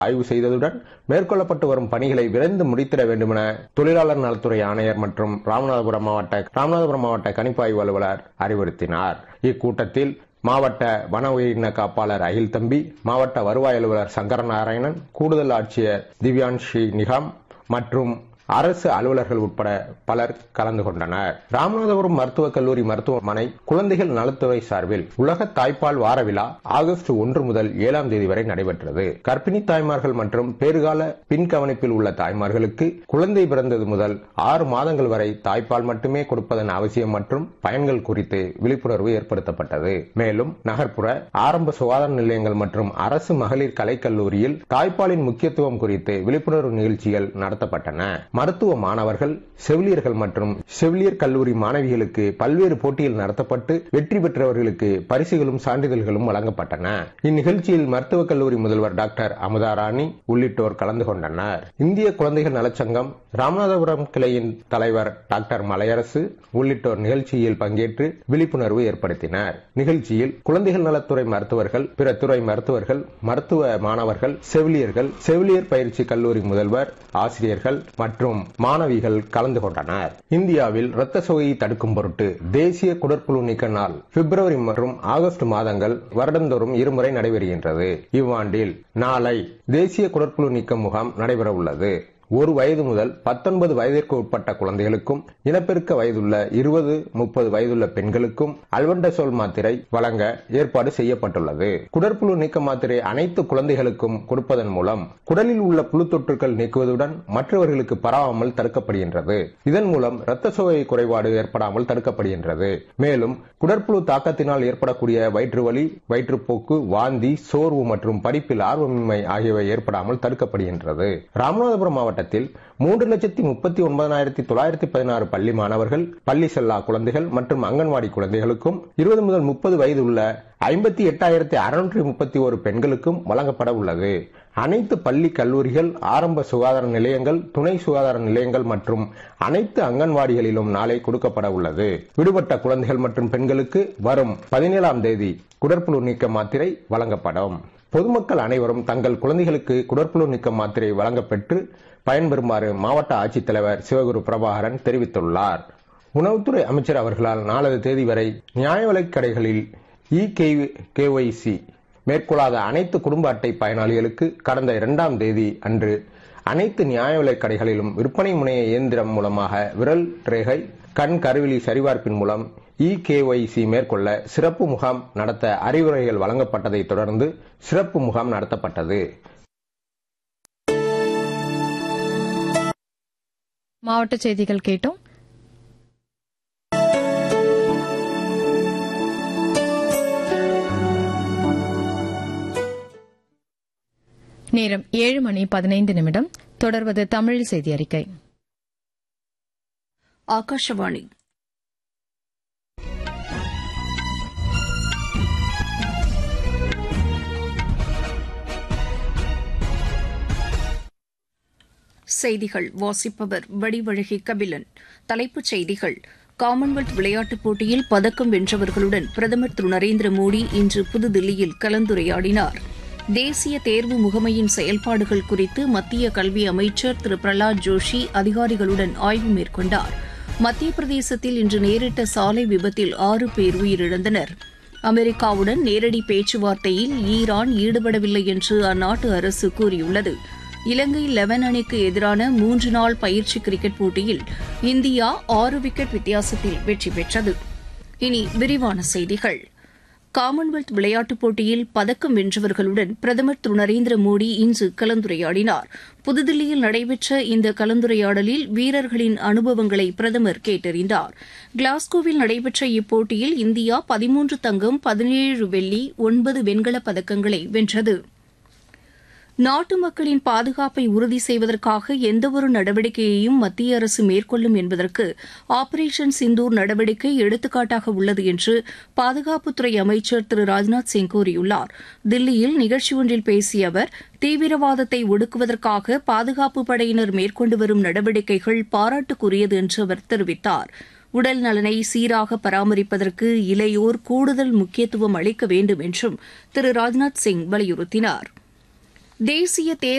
ஆய்வு செய்ததுடன் மேற்கொள்ளப்பட்டு வரும் பணிகளை விரைந்து முடித்திட வேண்டுமென தொழிலாளர் நலத்துறை ஆணையர் மற்றும் ராமநாதபுரம் மாவட்ட ராமநாதபுரம் மாவட்ட கணிப்பாய்வு அலுவலர் அறிவுறுத்தினார் இக்கூட்டத்தில் மாவட்ட வன உயிரின காப்பாளர் அகில் தம்பி மாவட்ட வருவாய் அலுவலர் சங்கரநாராயணன் கூடுதல் ஆட்சியர் திவ்யான்ஷி நிகாம் மற்றும் அரசு அலுவலர்கள் உட்பட பலர் கலந்து கொண்டனர் ராமநாதபுரம் மருத்துவக் கல்லூரி மருத்துவமனை குழந்தைகள் நலத்துறை சார்பில் உலக தாய்ப்பால் வார விழா ஆகஸ்ட் ஒன்று முதல் ஏழாம் தேதி வரை நடைபெற்றது கர்ப்பிணி தாய்மார்கள் மற்றும் பேறுகால பின் கவனிப்பில் உள்ள தாய்மார்களுக்கு குழந்தை பிறந்தது முதல் ஆறு மாதங்கள் வரை தாய்ப்பால் மட்டுமே கொடுப்பதன் அவசியம் மற்றும் பயன்கள் குறித்து விழிப்புணர்வு ஏற்படுத்தப்பட்டது மேலும் நகர்ப்புற ஆரம்ப சுகாதார நிலையங்கள் மற்றும் அரசு மகளிர் கலைக்கல்லூரியில் தாய்ப்பாலின் முக்கியத்துவம் குறித்து விழிப்புணர்வு நிகழ்ச்சிகள் நடத்தப்பட்டன மருத்துவ மாணவர்கள் செவிலியர்கள் மற்றும் செவிலியர் கல்லூரி மாணவிகளுக்கு பல்வேறு போட்டிகள் நடத்தப்பட்டு வெற்றி பெற்றவர்களுக்கு பரிசுகளும் சான்றிதழ்களும் வழங்கப்பட்டன இந்நிகழ்ச்சியில் மருத்துவக் கல்லூரி முதல்வர் டாக்டர் அமுதா ராணி உள்ளிட்டோர் கலந்து கொண்டனர் இந்திய குழந்தைகள் நலச்சங்கம் ராமநாதபுரம் கிளையின் தலைவர் டாக்டர் மலையரசு உள்ளிட்டோர் நிகழ்ச்சியில் பங்கேற்று விழிப்புணர்வு ஏற்படுத்தினர் நிகழ்ச்சியில் குழந்தைகள் நலத்துறை மருத்துவர்கள் பிற துறை மருத்துவர்கள் மருத்துவ மாணவர்கள் செவிலியர்கள் செவிலியர் பயிற்சி கல்லூரி முதல்வர் ஆசிரியர்கள் மற்றும் மாணவிகள் கலந்து கொண்டனர் இந்தியாவில் இரத்த சோகையை தடுக்கும் பொருட்டு தேசிய குடற்புழு நீக்க நாள் பிப்ரவரி மற்றும் ஆகஸ்ட் மாதங்கள் வருடந்தோறும் இருமுறை நடைபெறுகின்றது இவ்வாண்டில் நாளை தேசிய குடற்புழு நீக்க முகாம் நடைபெற உள்ளது ஒரு வயது முதல் பத்தொன்பது வயதிற்கு உட்பட்ட குழந்தைகளுக்கும் இனப்பெருக்க வயதுள்ள இருபது முப்பது வயதுள்ள பெண்களுக்கும் அல்வண்டசோல் மாத்திரை வழங்க ஏற்பாடு செய்யப்பட்டுள்ளது குடற்புழு நீக்க மாத்திரை அனைத்து குழந்தைகளுக்கும் கொடுப்பதன் மூலம் குடலில் உள்ள புழு தொற்றுகள் நீக்குவதுடன் மற்றவர்களுக்கு பரவாமல் தடுக்கப்படுகின்றது இதன் மூலம் இரத்த சோகை குறைபாடு ஏற்படாமல் தடுக்கப்படுகின்றது மேலும் குடற்புழு தாக்கத்தினால் ஏற்படக்கூடிய வயிற்று வலி வயிற்றுப்போக்கு வாந்தி சோர்வு மற்றும் படிப்பில் ஆர்வமின்மை ஆகியவை ஏற்படாமல் தடுக்கப்படுகின்றது ராமநாதபுரம் மாவட்ட மாவட்டத்தில் மூன்று லட்சத்தி முப்பத்தி ஒன்பதாயிரத்தி தொள்ளாயிரத்தி பதினாறு பள்ளி மாணவர்கள் பள்ளி செல்லா குழந்தைகள் மற்றும் அங்கன்வாடி குழந்தைகளுக்கும் இருபது முதல் முப்பது வயது உள்ள ஐம்பத்தி எட்டாயிரத்தி அறுநூற்றி முப்பத்தி ஒரு பெண்களுக்கும் வழங்கப்பட உள்ளது அனைத்து பள்ளி கல்லூரிகள் ஆரம்ப சுகாதார நிலையங்கள் துணை சுகாதார நிலையங்கள் மற்றும் அனைத்து அங்கன்வாடிகளிலும் நாளை கொடுக்கப்பட உள்ளது விடுபட்ட குழந்தைகள் மற்றும் பெண்களுக்கு வரும் பதினேழாம் தேதி குடற்புழு நீக்க மாத்திரை வழங்கப்படும் பொதுமக்கள் அனைவரும் தங்கள் குழந்தைகளுக்கு குடற்புழு நீக்க மாத்திரை வழங்கப்பெற்று பயன்பெறுமாறு மாவட்ட ஆட்சித்தலைவர் சிவகுரு பிரபாகரன் தெரிவித்துள்ளார் உணவுத்துறை அமைச்சர் அவர்களால் நாளது தேதி வரை நியாய விலைக் கடைகளில் இ கேஒய்சி மேற்கொள்ளாத அனைத்து குடும்ப அட்டை பயனாளிகளுக்கு கடந்த இரண்டாம் தேதி அன்று அனைத்து நியாய விலைக் கடைகளிலும் விற்பனை முனைய இயந்திரம் மூலமாக விரல் ரேகை கண் கருவிழி சரிபார்ப்பின் மூலம் இ கேஒய்சி மேற்கொள்ள சிறப்பு முகாம் நடத்த அறிவுரைகள் வழங்கப்பட்டதை தொடர்ந்து சிறப்பு முகாம் நடத்தப்பட்டது மாவட்ட செய்திகள் கேட்டோம் நேரம் ஏழு மணி பதினைந்து நிமிடம் தொடர்வது தமிழ் செய்தி அறிக்கை ஆகாஷவாணி செய்திகள் வாசிப்பவர் வடிவழகி கபிலன் தலைப்புச் செய்திகள் காமன்வெல்த் விளையாட்டுப் போட்டியில் பதக்கம் வென்றவர்களுடன் பிரதமர் திரு நரேந்திர மோடி இன்று புதுதில்லியில் கலந்துரையாடினார் தேசிய தேர்வு முகமையின் செயல்பாடுகள் குறித்து மத்திய கல்வி அமைச்சர் திரு பிரலாத் ஜோஷி அதிகாரிகளுடன் ஆய்வு மேற்கொண்டார் மத்திய பிரதேசத்தில் இன்று நேரிட்ட சாலை விபத்தில் ஆறு பேர் உயிரிழந்தனர் அமெரிக்காவுடன் நேரடி பேச்சுவார்த்தையில் ஈரான் ஈடுபடவில்லை என்று அந்நாட்டு அரசு கூறியுள்ளது இலங்கை லெவன் அணிக்கு எதிரான மூன்று நாள் பயிற்சி கிரிக்கெட் போட்டியில் இந்தியா ஆறு விக்கெட் வித்தியாசத்தில் வெற்றி பெற்றது இனி விரிவான செய்திகள் காமன்வெல்த் விளையாட்டுப் போட்டியில் பதக்கம் வென்றவர்களுடன் பிரதமர் திரு நரேந்திர மோடி இன்று கலந்துரையாடினார் புதுதில்லியில் நடைபெற்ற இந்த கலந்துரையாடலில் வீரர்களின் அனுபவங்களை பிரதமர் கேட்டறிந்தார் கிளாஸ்கோவில் நடைபெற்ற இப்போட்டியில் இந்தியா பதிமூன்று தங்கம் பதினேழு வெள்ளி ஒன்பது வெண்கலப் பதக்கங்களை வென்றது நாட்டு மக்களின் பாதுகாப்பை உறுதி செய்வதற்காக எந்தவொரு நடவடிக்கையையும் மத்திய அரசு மேற்கொள்ளும் என்பதற்கு ஆபரேஷன் சிந்தூர் நடவடிக்கை எடுத்துக்காட்டாக உள்ளது என்று பாதுகாப்புத்துறை அமைச்சர் திரு ராஜ்நாத் சிங் கூறியுள்ளார் தில்லியில் நிகழ்ச்சி ஒன்றில் பேசிய அவர் தீவிரவாதத்தை ஒடுக்குவதற்காக பாதுகாப்பு படையினர் மேற்கொண்டு வரும் நடவடிக்கைகள் பாராட்டுக்குரியது என்று அவர் தெரிவித்தார் உடல் நலனை சீராக பராமரிப்பதற்கு இளையோர் கூடுதல் முக்கியத்துவம் அளிக்க வேண்டும் என்றும் திரு ராஜ்நாத் சிங் வலியுறுத்தினார் தேசிய தேர்வு